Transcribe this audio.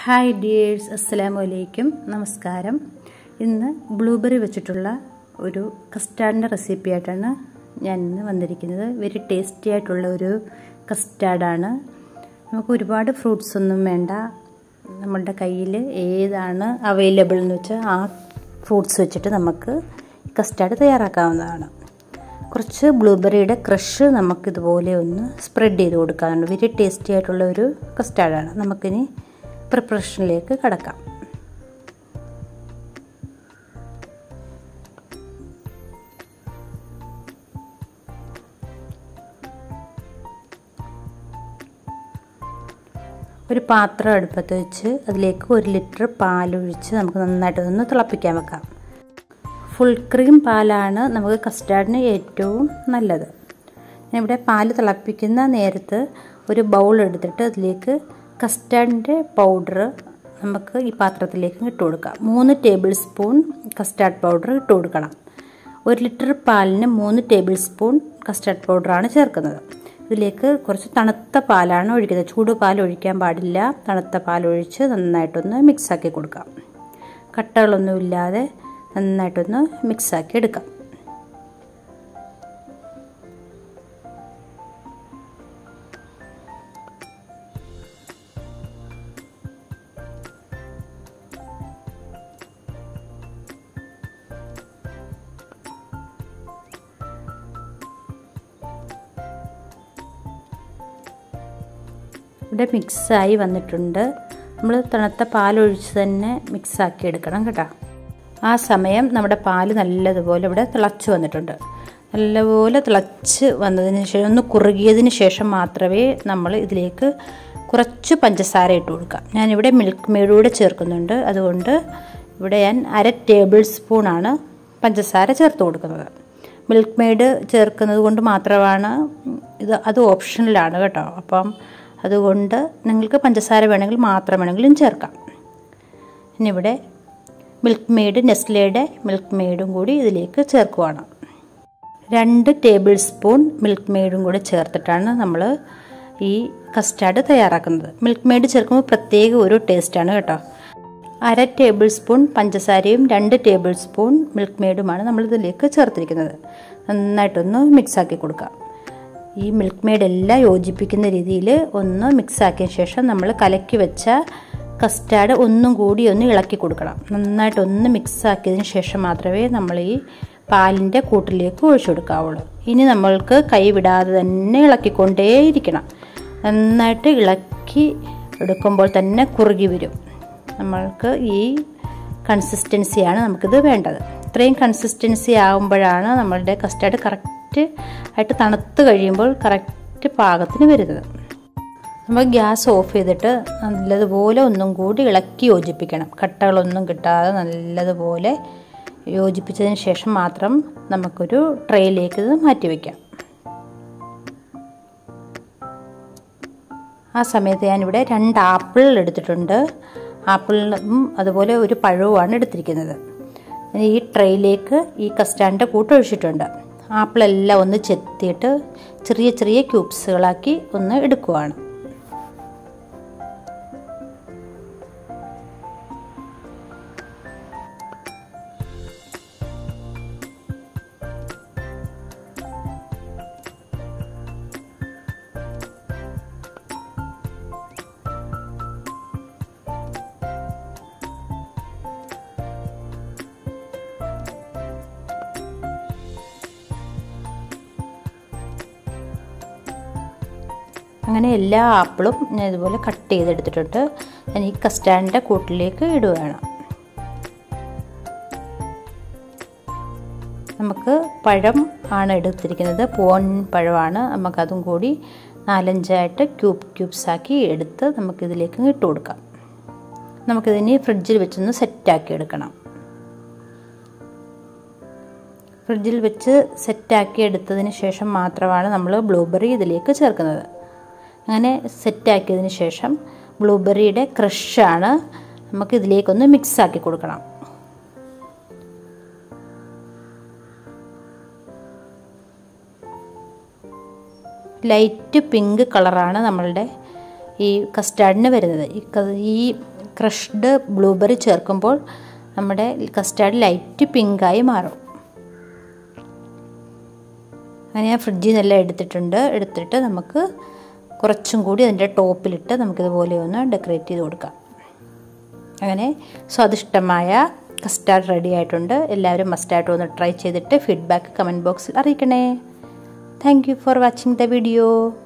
hi dears അസ്സലാമു അലൈക്കും നമസ്കാരം ഇന്ന് ബ്ലൂബെറി വെച്ചിട്ടുള്ള ഒരു കസ്റ്റാർഡിൻ്റെ റെസിപ്പി ആയിട്ടാണ് ഞാൻ ഇന്ന് വന്നിരിക്കുന്നത് വെരി ടേസ്റ്റി ആയിട്ടുള്ള ഒരു കസ്റ്റാർഡാണ് നമുക്ക് ഒരുപാട് ഫ്രൂട്ട്സ് ഒന്നും വേണ്ട നമ്മളുടെ കയ്യിൽ ഏതാണ് അവൈലബിൾ എന്ന് വെച്ചാൽ ആ ഫ്രൂട്ട്സ് വെച്ചിട്ട് നമുക്ക് കസ്റ്റാർഡ് തയ്യാറാക്കാവുന്നതാണ് കുറച്ച് ബ്ലൂബെറിയുടെ ക്രഷ് നമുക്കിതുപോലെ ഒന്ന് സ്പ്രെഡ് ചെയ്ത് കൊടുക്കാറുണ്ട് വെരി ടേസ്റ്റി ആയിട്ടുള്ള ഒരു കസ്റ്റാർഡാണ് നമുക്കിനി പ്രിപ്പറേഷനിലേക്ക് കടക്കാം ഒരു പാത്രം അടുപ്പത്ത് വെച്ച് അതിലേക്ക് ഒരു ലിറ്റർ പാലൊഴിച്ച് നമുക്ക് നന്നായിട്ട് ഒന്ന് തിളപ്പിക്കാൻ വെക്കാം ഫുൾ ക്രീം പാലാണ് നമുക്ക് കസ്റ്റാർഡിന് ഏറ്റവും നല്ലത് ഇവിടെ പാല് തിളപ്പിക്കുന്ന നേരത്ത് ഒരു ബൗൾ എടുത്തിട്ട് അതിലേക്ക് കസ്റ്റാർഡിൻ്റെ പൗഡർ നമുക്ക് ഈ പാത്രത്തിലേക്ക് ഇട്ട് കൊടുക്കാം മൂന്ന് ടേബിൾ സ്പൂൺ കസ്റ്റാർഡ് പൗഡർ ഇട്ട് കൊടുക്കണം ഒരു ലിറ്റർ പാലിന് മൂന്ന് ടേബിൾ സ്പൂൺ കസ്റ്റാർഡ് പൗഡറാണ് ചേർക്കുന്നത് ഇതിലേക്ക് കുറച്ച് തണുത്ത പാലാണ് ഒഴിക്കുന്നത് ചൂട് പാൽ ഒഴിക്കാൻ പാടില്ല തണുത്ത പാൽ ഒഴിച്ച് നന്നായിട്ടൊന്ന് മിക്സാക്കി കൊടുക്കാം കട്ടകളൊന്നും ഇല്ലാതെ നന്നായിട്ടൊന്ന് മിക്സാക്കി എടുക്കാം ഇവിടെ മിക്സായി വന്നിട്ടുണ്ട് നമ്മൾ തണുത്ത പാലൊഴിച്ച് തന്നെ മിക്സാക്കി എടുക്കണം കേട്ടോ ആ സമയം നമ്മുടെ പാല് നല്ലതുപോലെ ഇവിടെ തിളച്ച് വന്നിട്ടുണ്ട് നല്ലപോലെ തിളച്ച് വന്നതിന് ശേഷം ഒന്ന് കുറുകിയതിന് ശേഷം മാത്രമേ നമ്മൾ ഇതിലേക്ക് കുറച്ച് പഞ്ചസാര ഇട്ട് കൊടുക്കാം ഞാനിവിടെ മിൽക്ക് മെയ്ഡൂടെ ചേർക്കുന്നുണ്ട് അതുകൊണ്ട് ഇവിടെ ഞാൻ അര ടേബിൾ സ്പൂണാണ് പഞ്ചസാര ചേർത്ത് കൊടുക്കുന്നത് മിൽക്ക് മെയ്ഡ് ചേർക്കുന്നത് കൊണ്ട് മാത്രമാണ് ഇത് അത് ഓപ്ഷനിലാണ് കേട്ടോ അപ്പം അതുകൊണ്ട് നിങ്ങൾക്ക് പഞ്ചസാര വേണമെങ്കിൽ മാത്രം വേണമെങ്കിലും ചേർക്കാം ഇനി ഇവിടെ മിൽക്ക് മെയ്ഡ് നെസ്ലയുടെ മിൽക്ക് മെയ്ഡും കൂടി ഇതിലേക്ക് ചേർക്കുവാണ് രണ്ട് ടേബിൾ സ്പൂൺ മിൽക്ക് മെയ്ഡും കൂടി ചേർത്തിട്ടാണ് നമ്മൾ ഈ കസ്റ്റാർഡ് തയ്യാറാക്കുന്നത് മിൽക്ക് മെയ്ഡ് ചേർക്കുമ്പോൾ പ്രത്യേക ഒരു ടേസ്റ്റാണ് കേട്ടോ അര ടേബിൾ സ്പൂൺ പഞ്ചസാരയും രണ്ട് ടേബിൾ സ്പൂൺ മിൽക്ക് മെയ്ഡുമാണ് നമ്മൾ ഇതിലേക്ക് ചേർത്തിരിക്കുന്നത് നന്നായിട്ടൊന്ന് മിക്സാക്കി കൊടുക്കാം ഈ മിൽക്ക് മെയ്ഡ് എല്ലാം യോജിപ്പിക്കുന്ന രീതിയിൽ ഒന്ന് മിക്സാക്കിയ ശേഷം നമ്മൾ കലക്കി വെച്ച കസ്റ്റാർഡ് ഒന്നും കൂടി ഒന്ന് ഇളക്കി കൊടുക്കണം നന്നായിട്ടൊന്ന് മിക്സാക്കിയതിന് ശേഷം മാത്രമേ നമ്മൾ ഈ പാലിൻ്റെ കൂട്ടിലേക്ക് ഒഴിച്ചു കൊടുക്കാവുള്ളൂ ഇനി നമ്മൾക്ക് കൈ വിടാതെ തന്നെ ഇളക്കിക്കൊണ്ടേയിരിക്കണം നന്നായിട്ട് ഇളക്കി എടുക്കുമ്പോൾ തന്നെ കുറുകി വരും നമ്മൾക്ക് ഈ കൺസിസ്റ്റൻസിയാണ് നമുക്കിത് വേണ്ടത് ഇത്രയും കൺസിസ്റ്റൻസി ആകുമ്പോഴാണ് നമ്മളുടെ കസ്റ്റാർഡ് കറക്റ്റ് ആയിട്ട് തണുത്ത് കഴിയുമ്പോൾ കറക്റ്റ് പാകത്തിന് വരുന്നത് നമ്മൾ ഗ്യാസ് ഓഫ് ചെയ്തിട്ട് നല്ലതുപോലെ ഒന്നും കൂടി ഇളക്കി യോജിപ്പിക്കണം കട്ടകളൊന്നും കിട്ടാതെ നല്ലതുപോലെ യോജിപ്പിച്ചതിന് ശേഷം മാത്രം നമുക്കൊരു ട്രേയിലേക്ക് ഇത് മാറ്റി വയ്ക്കാം ആ സമയത്ത് ഞാനിവിടെ രണ്ട് ആപ്പിൾ എടുത്തിട്ടുണ്ട് ആപ്പിളും അതുപോലെ ഒരു പഴവുമാണ് എടുത്തിരിക്കുന്നത് ഈ ട്രേയിലേക്ക് ഈ കസ്റ്റാർഡിൻ്റെ കൂട്ടൊഴിച്ചിട്ടുണ്ട് ആപ്പിളെല്ലാം ഒന്ന് ചെത്തിയിട്ട് ചെറിയ ചെറിയ ക്യൂബ്സുകളാക്കി ഒന്ന് എടുക്കുവാണ് അങ്ങനെ എല്ലാ ആപ്പിളും ഞാൻ ഇതുപോലെ കട്ട് ചെയ്തെടുത്തിട്ടുണ്ട് ഞാൻ ഈ കസ്റ്റാർഡിൻ്റെ കൂട്ടിലേക്ക് ഇടുകയാണ് നമുക്ക് പഴം ആണ് എടുത്തിരിക്കുന്നത് പോൺ പഴമാണ് നമുക്കതും കൂടി നാലഞ്ചായിട്ട് ക്യൂബ് ക്യൂബ്സ് ആക്കി എടുത്ത് നമുക്കിതിലേക്ക് ഇട്ട് കൊടുക്കാം നമുക്കിതിന് ഫ്രിഡ്ജിൽ വെച്ചൊന്ന് സെറ്റാക്കി എടുക്കണം ഫ്രിഡ്ജിൽ വെച്ച് സെറ്റാക്കി എടുത്തതിന് ശേഷം മാത്രമാണ് നമ്മൾ ബ്ലൂബെറി ഇതിലേക്ക് ചേർക്കുന്നത് അങ്ങനെ സെറ്റാക്കിയതിന് ശേഷം ബ്ലൂബെറിയുടെ ക്രഷാണ് നമുക്ക് ഇതിലേക്കൊന്ന് മിക്സ് ആക്കി കൊടുക്കണം ലൈറ്റ് പിങ്ക് കളറാണ് നമ്മളുടെ ഈ കസ്റ്റാർഡിന് വരുന്നത് ഈ ക- ഈ ക്രഷ്ഡ് ബ്ലൂബെറി ചേർക്കുമ്പോൾ നമ്മുടെ കസ്റ്റാർഡ് ലൈറ്റ് പിങ്കായി മാറും അങ്ങനെ ഞാൻ ഫ്രിഡ്ജിൽ നിന്നെല്ലാം എടുത്തിട്ടുണ്ട് എടുത്തിട്ട് നമുക്ക് കുറച്ചും കൂടി അതിൻ്റെ ടോപ്പിലിട്ട് നമുക്കിതുപോലെ ഒന്ന് ഡെക്കറേറ്റ് ചെയ്ത് കൊടുക്കാം അങ്ങനെ സ്വാദിഷ്ടമായ കസ്റ്റാർഡ് റെഡി ആയിട്ടുണ്ട് എല്ലാവരും മസ്റ്റായിട്ട് ഒന്ന് ട്രൈ ചെയ്തിട്ട് ഫീഡ്ബാക്ക് കമൻറ്റ് ബോക്സിൽ അറിയിക്കണേ thank you for watching the video